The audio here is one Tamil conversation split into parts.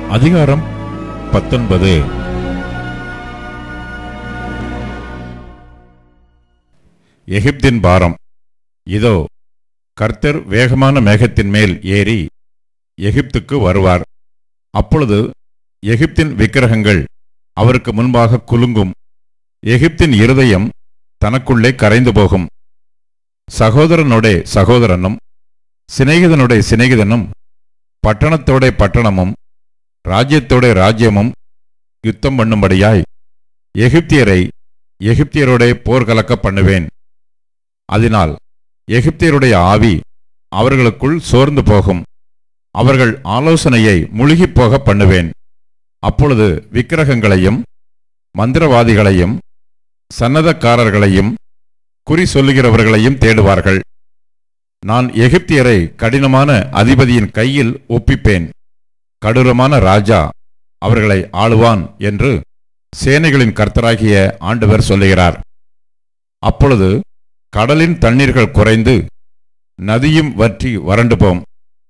அதிகாரம் பத்தொன்பது எகிப்தின் பாரம் இதோ கர்த்தர் வேகமான மேகத்தின் மேல் ஏறி எகிப்துக்கு வருவார் அப்பொழுது எகிப்தின் விக்கிரகங்கள் அவருக்கு முன்பாக குலுங்கும் எகிப்தின் இருதயம் தனக்குள்ளே கரைந்து போகும் சகோதரனுடைய சகோதரனும் சிநேகிதனுடைய சிநேகிதனும் பட்டணத்தோட பட்டணமும் ராஜ்யத்தோட ராஜ்யமும் யுத்தம் பண்ணும்படியாய் எகிப்தியரை எகிப்தியரோட போர் கலக்க பண்ணுவேன் அதனால் எகிப்தியருடைய ஆவி அவர்களுக்குள் சோர்ந்து போகும் அவர்கள் ஆலோசனையை முழுகிப் போக பண்ணுவேன் அப்பொழுது விக்கிரகங்களையும் மந்திரவாதிகளையும் சன்னதக்காரர்களையும் குறி சொல்லுகிறவர்களையும் தேடுவார்கள் நான் எகிப்தியரை கடினமான அதிபதியின் கையில் ஒப்பிப்பேன் கடூரமான ராஜா அவர்களை ஆளுவான் என்று சேனைகளின் கர்த்தராகிய ஆண்டவர் சொல்லுகிறார் அப்பொழுது கடலின் தண்ணீர்கள் குறைந்து நதியும் வற்றி வறண்டு போம்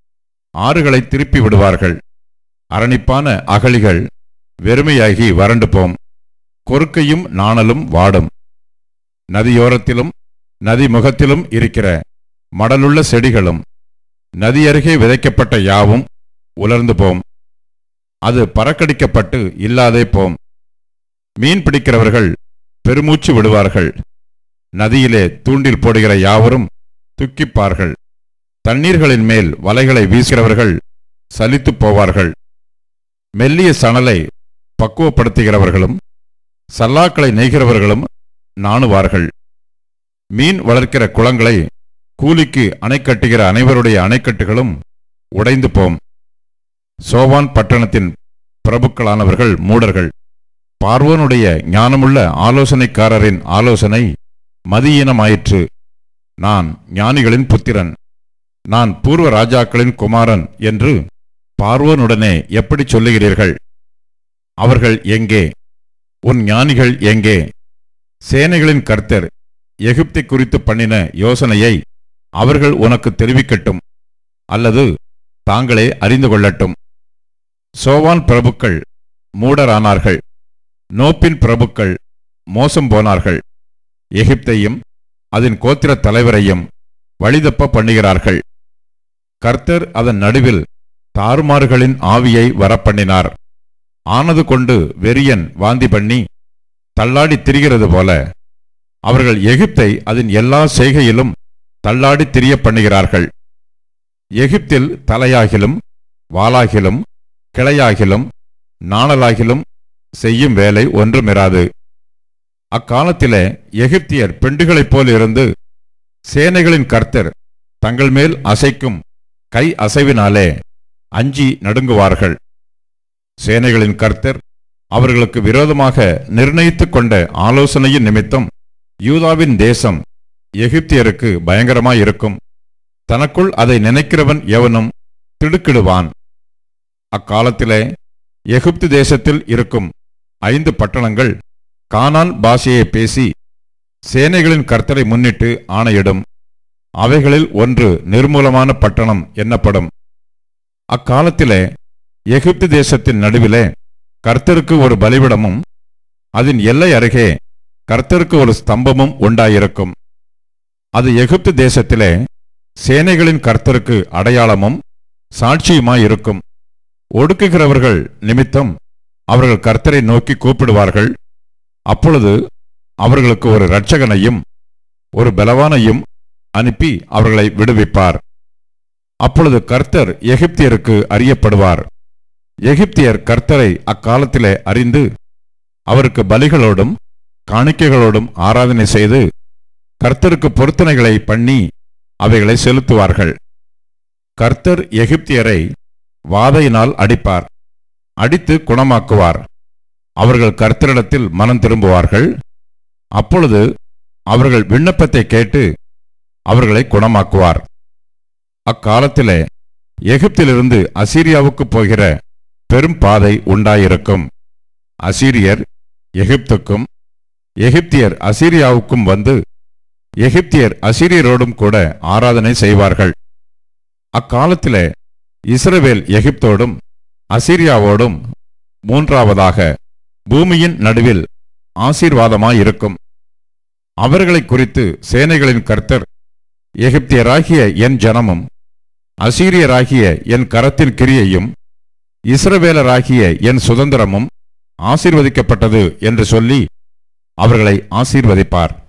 ஆறுகளை திருப்பி விடுவார்கள் அரணிப்பான அகழிகள் வெறுமையாகி வறண்டு போம் கொறுக்கையும் நாணலும் வாடும் நதியோரத்திலும் நதி முகத்திலும் இருக்கிற மடலுள்ள செடிகளும் நதி அருகே விதைக்கப்பட்ட யாவும் உலர்ந்து போம் அது பறக்கடிக்கப்பட்டு இல்லாதே போம் மீன் பிடிக்கிறவர்கள் பெருமூச்சு விடுவார்கள் நதியிலே தூண்டில் போடுகிற யாவரும் துக்கிப்பார்கள் தண்ணீர்களின் மேல் வலைகளை வீசுகிறவர்கள் சலித்துப் போவார்கள் மெல்லிய சணலை பக்குவப்படுத்துகிறவர்களும் சல்லாக்களை நெய்கிறவர்களும் நாணுவார்கள் மீன் வளர்க்கிற குளங்களை கூலிக்கு அணை கட்டுகிற அனைவருடைய அணைக்கட்டுகளும் உடைந்து போம் சோவான் பட்டணத்தின் பிரபுக்களானவர்கள் மூடர்கள் பார்வோனுடைய ஞானமுள்ள ஆலோசனைக்காரரின் ஆலோசனை மதியீனமாயிற்று நான் ஞானிகளின் புத்திரன் நான் பூர்வ ராஜாக்களின் குமாரன் என்று பார்வோனுடனே எப்படி சொல்லுகிறீர்கள் அவர்கள் எங்கே உன் ஞானிகள் எங்கே சேனைகளின் கர்த்தர் எகிப்தை குறித்து பண்ணின யோசனையை அவர்கள் உனக்கு தெரிவிக்கட்டும் அல்லது தாங்களே அறிந்து கொள்ளட்டும் சோவான் பிரபுக்கள் மூடரானார்கள் நோப்பின் பிரபுக்கள் மோசம் போனார்கள் எகிப்தையும் அதன் கோத்திர தலைவரையும் வழிதப்ப பண்ணுகிறார்கள் கர்த்தர் அதன் நடுவில் தாறுமாறுகளின் ஆவியை வரப்பண்ணினார் ஆனது கொண்டு வெறியன் வாந்தி பண்ணி தள்ளாடி திரிகிறது போல அவர்கள் எகிப்தை அதன் எல்லா செய்கையிலும் தள்ளாடி திரிய பண்ணுகிறார்கள் எகிப்தில் தலையாகிலும் வாளாகிலும் கிளையாகிலும் நாணலாகிலும் செய்யும் வேலை ஒன்றுமிராது அக்காலத்திலே எகிப்தியர் பெண்டுகளைப் போல் இருந்து சேனைகளின் கர்த்தர் தங்கள் மேல் அசைக்கும் கை அசைவினாலே அஞ்சி நடுங்குவார்கள் சேனைகளின் கர்த்தர் அவர்களுக்கு விரோதமாக நிர்ணயித்துக் கொண்ட ஆலோசனையின் நிமித்தம் யூதாவின் தேசம் எகிப்தியருக்கு பயங்கரமாயிருக்கும் தனக்குள் அதை நினைக்கிறவன் எவனும் திடுக்கிடுவான் அக்காலத்திலே எகிப்து தேசத்தில் இருக்கும் ஐந்து பட்டணங்கள் கானான் பாஷையை பேசி சேனைகளின் கர்த்தரை முன்னிட்டு ஆணையிடும் அவைகளில் ஒன்று நிர்மூலமான பட்டணம் என்னப்படும் அக்காலத்திலே எகிப்து தேசத்தின் நடுவிலே கர்த்தருக்கு ஒரு பலிபிடமும் அதன் எல்லை அருகே கர்த்தருக்கு ஒரு ஸ்தம்பமும் உண்டாயிருக்கும் அது எகிப்து தேசத்திலே சேனைகளின் கர்த்தருக்கு அடையாளமும் சாட்சியுமாயிருக்கும் ஒடுக்குகிறவர்கள் நிமித்தம் அவர்கள் கர்த்தரை நோக்கி கூப்பிடுவார்கள் அப்பொழுது அவர்களுக்கு ஒரு இரட்சகனையும் ஒரு பலவானையும் அனுப்பி அவர்களை விடுவிப்பார் அப்பொழுது கர்த்தர் எகிப்தியருக்கு அறியப்படுவார் எகிப்தியர் கர்த்தரை அக்காலத்திலே அறிந்து அவருக்கு பலிகளோடும் காணிக்கைகளோடும் ஆராதனை செய்து கர்த்தருக்கு பொருத்தனைகளை பண்ணி அவைகளை செலுத்துவார்கள் கர்த்தர் எகிப்தியரை வாதையினால் அடிப்பார் அடித்து குணமாக்குவார் அவர்கள் கர்த்தரிடத்தில் மனம் திரும்புவார்கள் அப்பொழுது அவர்கள் விண்ணப்பத்தை கேட்டு அவர்களை குணமாக்குவார் அக்காலத்திலே எகிப்திலிருந்து அசீரியாவுக்கு போகிற பெரும் பாதை உண்டாயிருக்கும் அசீரியர் எகிப்துக்கும் எகிப்தியர் அசீரியாவுக்கும் வந்து எகிப்தியர் அசீரியரோடும் கூட ஆராதனை செய்வார்கள் அக்காலத்திலே இஸ்ரவேல் எகிப்தோடும் அசீரியாவோடும் மூன்றாவதாக பூமியின் நடுவில் ஆசீர்வாதமாயிருக்கும் அவர்களை குறித்து சேனைகளின் கர்த்தர் எகிப்தியராகிய என் ஜனமும் அசீரியராகிய என் கரத்தின் கிரியையும் இஸ்ரவேலராகிய என் சுதந்திரமும் ஆசீர்வதிக்கப்பட்டது என்று சொல்லி அவர்களை ஆசீர்வதிப்பார்